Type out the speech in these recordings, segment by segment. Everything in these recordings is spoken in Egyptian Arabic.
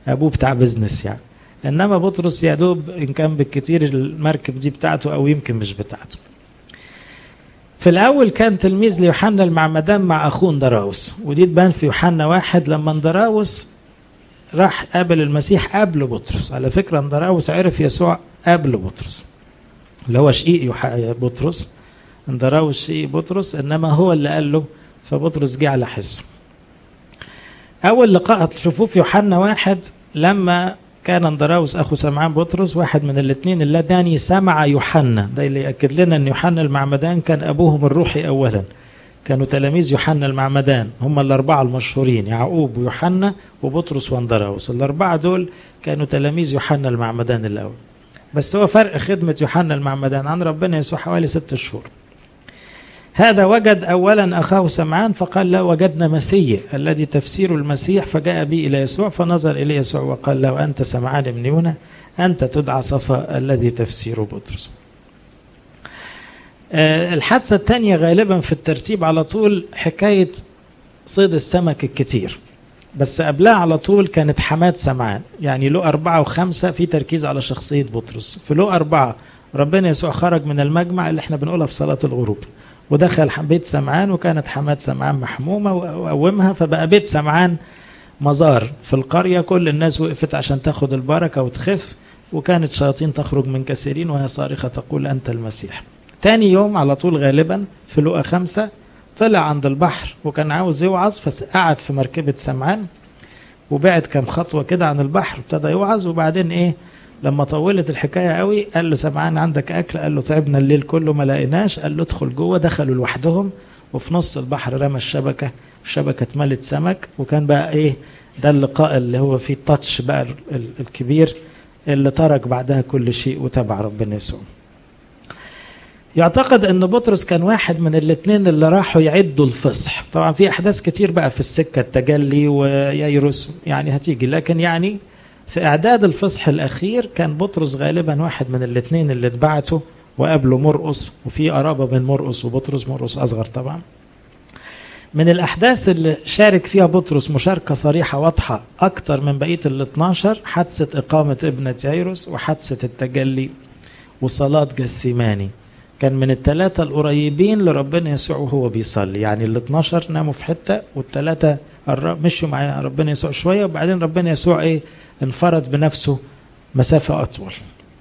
ابوه بتاع بزنس يعني انما بطرس يا دوب ان كان بالكتير المركب دي بتاعته او يمكن مش بتاعته في الاول كان تلميذ ليوحنا المعمدان مع اخوه اندراوس ودي تبان في يوحنا واحد لما اندراوس راح قابل المسيح قبل بطرس على فكره اندراوس عرف يسوع قبل بطرس اللي هو شقيق بطرس اندراوس شقيق بطرس انما هو اللي قال له فبطرس جه على حسه اول لقاء تشوفوه في يوحنا واحد لما كان اندراوس اخو سمعان بطرس واحد من الاثنين اللذان سمع يوحنا ده اللي ياكد لنا ان يوحنا المعمدان كان ابوهم الروحي اولا كانوا تلاميذ يوحنا المعمدان هم الاربعه المشهورين يعقوب ويوحنا وبطرس واندراوس الاربعه دول كانوا تلاميذ يوحنا المعمدان الاول بس هو فرق خدمه يوحنا المعمدان عن ربنا يسوع حوالي ست شهور هذا وجد اولا اخاه سمعان فقال له وجدنا مسيح الذي تفسير المسيح فجاء به الى يسوع فنظر الى يسوع وقال له انت سمعان بن يونا انت تدعى صفا الذي تفسير بطرس. أه الحادثه الثانيه غالبا في الترتيب على طول حكايه صيد السمك الكتير بس قبلها على طول كانت حماد سمعان يعني له أربعة وخمسة في تركيز على شخصية بطرس في له أربعة ربنا يسوع خرج من المجمع اللي احنا بنقولها في صلاة الغروب ودخل بيت سمعان وكانت حماد سمعان محمومة وقومها فبقى بيت سمعان مزار في القرية كل الناس وقفت عشان تاخد البركة وتخف وكانت شياطين تخرج من كثيرين وهي صارخة تقول أنت المسيح تاني يوم على طول غالبا في لقى خمسة طلع عند البحر وكان عاوز يوعظ فقعد في مركبة سمعان وبعد كام خطوة كده عن البحر ابتدى يوعظ وبعدين ايه لما طولت الحكايه قوي قال له سمعان عندك اكل قال له تعبنا الليل كله ما لقيناش قال له ادخل جوه دخلوا لوحدهم وفي نص البحر رمى الشبكه الشبكه اتملت سمك وكان بقى ايه ده اللقاء اللي هو فيه التاتش بقى الكبير اللي ترك بعدها كل شيء وتبع ربنا يسوع يعتقد ان بطرس كان واحد من الاثنين اللي راحوا يعدوا الفصح طبعا في احداث كتير بقى في السكه التجلي وييروس يعني هتيجي لكن يعني في اعداد الفصح الاخير كان بطرس غالبا واحد من الاثنين اللي اتبعته وقابله مرقص وفي قرابه بين مرقص وبطرس مرقص اصغر طبعا من الاحداث اللي شارك فيها بطرس مشاركه صريحه واضحه اكتر من بقيه ال 12 حادثه اقامه ابنه ييروس وحادثه التجلي وصلاه جثيماني كان من الثلاثه القريبين لربنا يسوع وهو بيصلي يعني ال 12 ناموا في حته والثلاثه مشوا مع ربنا يسوع شويه وبعدين ربنا يسوع ايه انفرد بنفسه مسافة أطول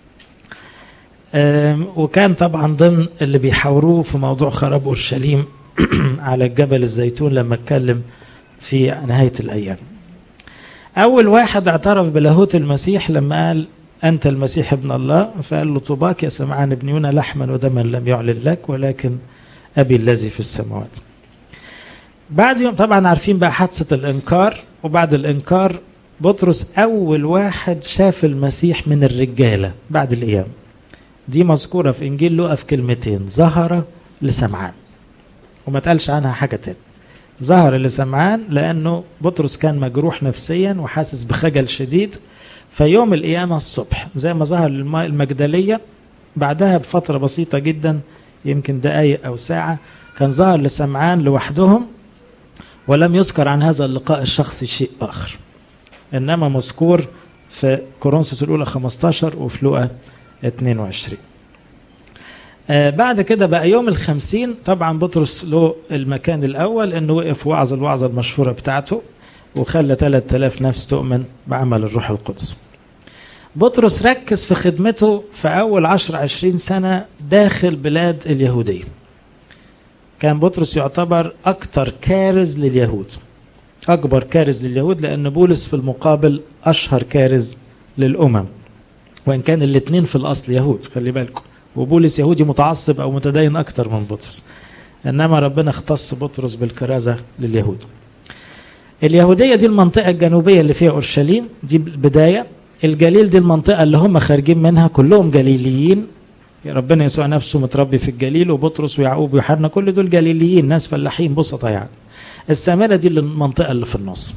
وكان طبعا ضمن اللي بيحاوروه في موضوع خراب أورشليم على جبل الزيتون لما اتكلم في نهاية الأيام أول واحد اعترف بلاهوت المسيح لما قال أنت المسيح ابن الله فقال له طوباك يا سمعان ابن يونا لحما ودما لم يعلن لك ولكن أبي الذي في السماوات بعد يوم طبعا عارفين بقى حادثة الإنكار وبعد الإنكار بطرس أول واحد شاف المسيح من الرجالة بعد القيامة دي مذكورة في إنجيل لوقا في كلمتين ظهر لسمعان وما تقالش عنها حاجة تاني ظهر لسمعان لأنه بطرس كان مجروح نفسيا وحاسس بخجل شديد فيوم القيامة الصبح زي ما ظهر المجدلية بعدها بفترة بسيطة جدا يمكن دقايق أو ساعة كان ظهر لسمعان لوحدهم ولم يذكر عن هذا اللقاء الشخصي شيء آخر انما مذكور في كورنثوس الاولى 15 وفي لوقا 22 آه بعد كده بقى يوم الخمسين طبعا بطرس له المكان الاول انه وقف وعظ الوعظه المشهوره بتاعته وخلى 3000 نفس تؤمن بعمل الروح القدس بطرس ركز في خدمته في اول 10 20 سنه داخل بلاد اليهوديه كان بطرس يعتبر اكثر كارز لليهود أكبر كارز لليهود لأن بولس في المقابل أشهر كارز للأمم وإن كان الاثنين في الأصل يهود خلي بالكم وبولس يهودي متعصب أو متدين أكتر من بطرس إنما ربنا اختص بطرس بالكرازة لليهود اليهودية دي المنطقة الجنوبية اللي فيها أورشليم دي البداية الجليل دي المنطقة اللي هم خارجين منها كلهم جليليين ربنا يسوع نفسه متربي في الجليل وبطرس ويعقوب ويوحنا كل دول جليليين ناس فلاحين بسطة يعني السامرة دي المنطقة اللي في النص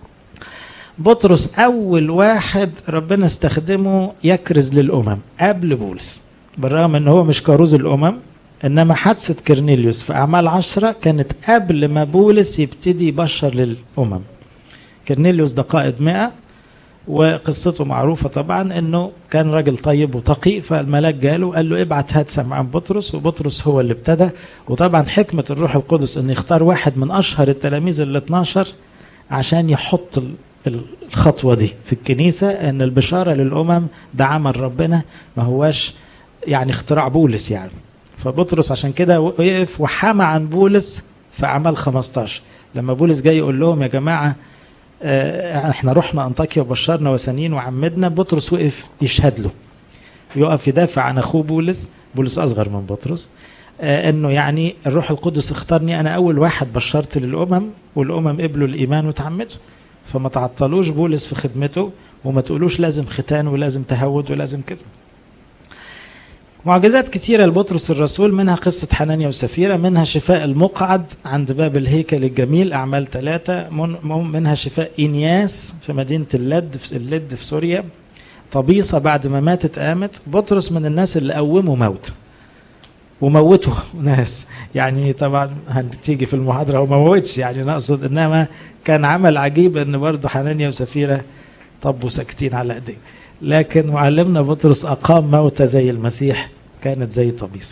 بطرس أول واحد ربنا استخدمه يكرز للأمم قبل بولس بالرغم أنه هو مش كاروز الأمم إنما حادثة كرنيليوس في أعمال عشرة كانت قبل ما بولس يبتدي يبشر للأمم كرنيليوس ده قائد مئة وقصته معروفة طبعا انه كان راجل طيب وتقي فالملاك جاله قال له ابعت هات سمعان بطرس وبطرس هو اللي ابتدى وطبعا حكمة الروح القدس ان يختار واحد من اشهر التلاميذ ال 12 عشان يحط الخطوة دي في الكنيسة ان البشارة للامم ده عمل ربنا ما هواش يعني اختراع بولس يعني فبطرس عشان كده وقف وحمى عن بولس في اعمال 15 لما بولس جاي يقول لهم يا جماعه احنا رحنا انطاكيا وبشرنا وثنين وعمدنا بطرس وقف يشهد له يقف يدافع عن اخوه بولس بولس اصغر من بطرس انه يعني الروح القدس اختارني انا اول واحد بشرت للامم والامم قبلوا الايمان وتعمدوا فما تعطلوش بولس في خدمته وما تقولوش لازم ختان ولازم تهود ولازم كده معجزات كثيرة لبطرس الرسول منها قصة حنانيا وسفيرة منها شفاء المقعد عند باب الهيكل الجميل أعمال ثلاثة من منها شفاء إنياس في مدينة اللد في اللد في سوريا طبيصة بعد ما ماتت قامت بطرس من الناس اللي قوموا موت وموتوا ناس يعني طبعا هتيجي في المحاضرة وما موتش يعني نقصد إنما كان عمل عجيب إن برضه حنانيا وسفيرة طبوا ساكتين على ايديه لكن معلمنا بطرس أقام موتى زي المسيح كانت زي طبيصة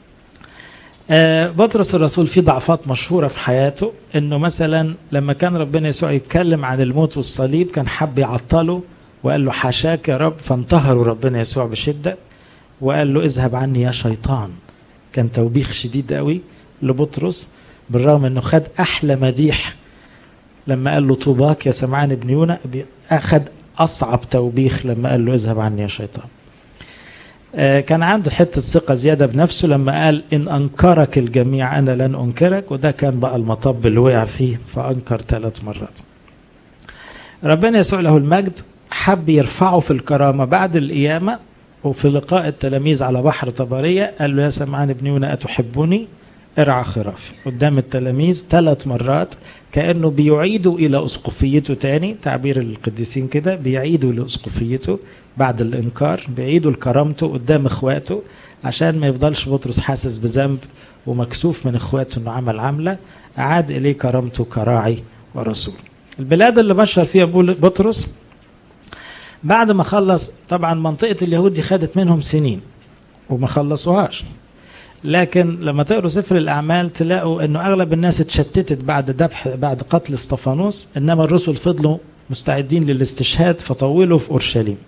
آه بطرس الرسول فيه ضعفات مشهورة في حياته انه مثلا لما كان ربنا يسوع يتكلم عن الموت والصليب كان حب يعطله وقال له حاشاك يا رب فانتهروا ربنا يسوع بشدة وقال له اذهب عني يا شيطان كان توبيخ شديد قوي لبطرس بالرغم انه خد احلى مديح لما قال له طوباك يا سمعان بن يونا اخذ اصعب توبيخ لما قال له اذهب عني يا شيطان كان عنده حتة ثقة زيادة بنفسه لما قال إن أنكرك الجميع أنا لن أنكرك وده كان بقى المطب اللي وقع فيه فأنكر ثلاث مرات ربنا يسوع له المجد حب يرفعه في الكرامة بعد القيامة وفي لقاء التلاميذ على بحر طبرية قال له يا سمعان ابن يونا أتحبني ارعى خرافي قدام التلاميذ ثلاث مرات كأنه بيعيدوا إلى أسقفيته تاني تعبير القديسين كده بيعيدوا لأسقفيته بعد الإنكار بيعيدوا لكرامته قدام إخواته عشان ما يفضلش بطرس حاسس بذنب ومكسوف من إخواته إنه عمل عملة أعاد إليه كرامته كراعي ورسول البلاد اللي بشر فيها بطرس بعد ما خلص طبعا منطقة اليهود دي خدت منهم سنين وما خلصوهاش لكن لما تقروا سفر الاعمال تلاقوا انه اغلب الناس اتشتتت بعد ذبح بعد قتل اسطفانوس انما الرسل فضلوا مستعدين للاستشهاد فطولوا في اورشليم.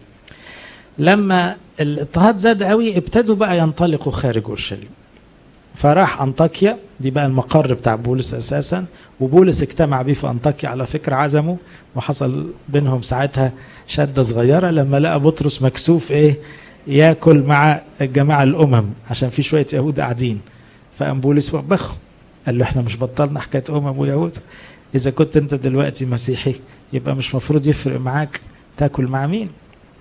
لما الاضطهاد زاد قوي ابتدوا بقى ينطلقوا خارج اورشليم. فراح انطاكيا دي بقى المقر بتاع بولس اساسا وبولس اجتمع بيه في انطاكيا على فكره عزمه وحصل بينهم ساعتها شده صغيره لما لقى بطرس مكسوف ايه ياكل مع الجماعه الامم عشان في شويه يهود قاعدين فقام بولس وبخه قال له احنا مش بطلنا حكايه امم ويهود اذا كنت انت دلوقتي مسيحي يبقى مش مفروض يفرق معاك تاكل مع مين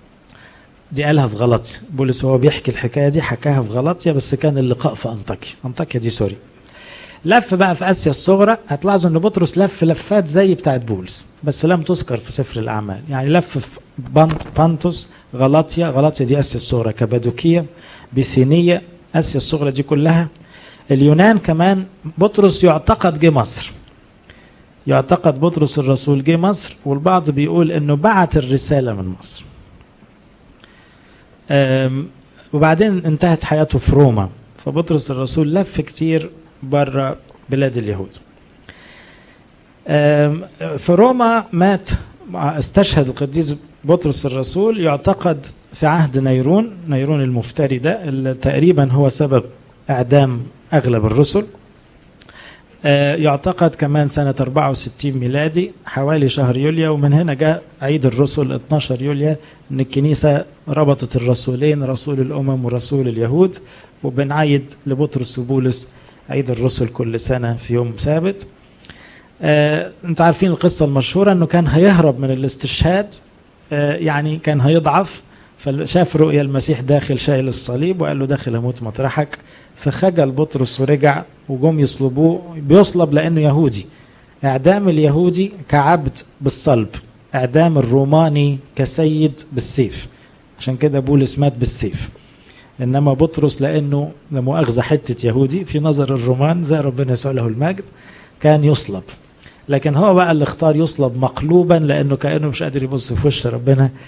دي قالها في غلطيا بولس وهو بيحكي الحكايه دي حكاها في غلطيا بس كان اللقاء في انطاكيا انطاكيا دي سوري لف بقى في اسيا الصغرى هتلاحظوا ان بطرس لف لفات زي بتاعت بولس بس لم تذكر في سفر الاعمال يعني لف في بانتوس غلاطيا غلاطيا دي اسيا الصغرى كبادوكيه بيثينيه اسيا الصغرى دي كلها اليونان كمان بطرس يعتقد جه مصر يعتقد بطرس الرسول جه مصر والبعض بيقول انه بعت الرساله من مصر وبعدين انتهت حياته في روما فبطرس الرسول لف كتير بره بلاد اليهود في روما مات استشهد القديس بطرس الرسول يعتقد في عهد نيرون نيرون المفتري ده اللي تقريبا هو سبب اعدام اغلب الرسل يعتقد كمان سنة 64 ميلادي حوالي شهر يوليو ومن هنا جاء عيد الرسل 12 يوليو ان الكنيسة ربطت الرسولين رسول الامم ورسول اليهود وبنعيد لبطرس وبولس عيد الرسل كل سنة في يوم ثابت آه، انتوا عارفين القصة المشهورة انه كان هيهرب من الاستشهاد آه، يعني كان هيضعف فشاف رؤيا المسيح داخل شايل الصليب وقال له داخل اموت مطرحك فخجل بطرس ورجع وجم يصلبوه بيصلب لانه يهودي اعدام اليهودي كعبد بالصلب اعدام الروماني كسيد بالسيف عشان كده بولس مات بالسيف انما بطرس لانه لمؤاخذه حته يهودي في نظر الرومان زي ربنا يسوع له المجد كان يصلب لكن هو بقى اللي اختار يصلب مقلوبا لانه كانه مش قادر يبص في وش ربنا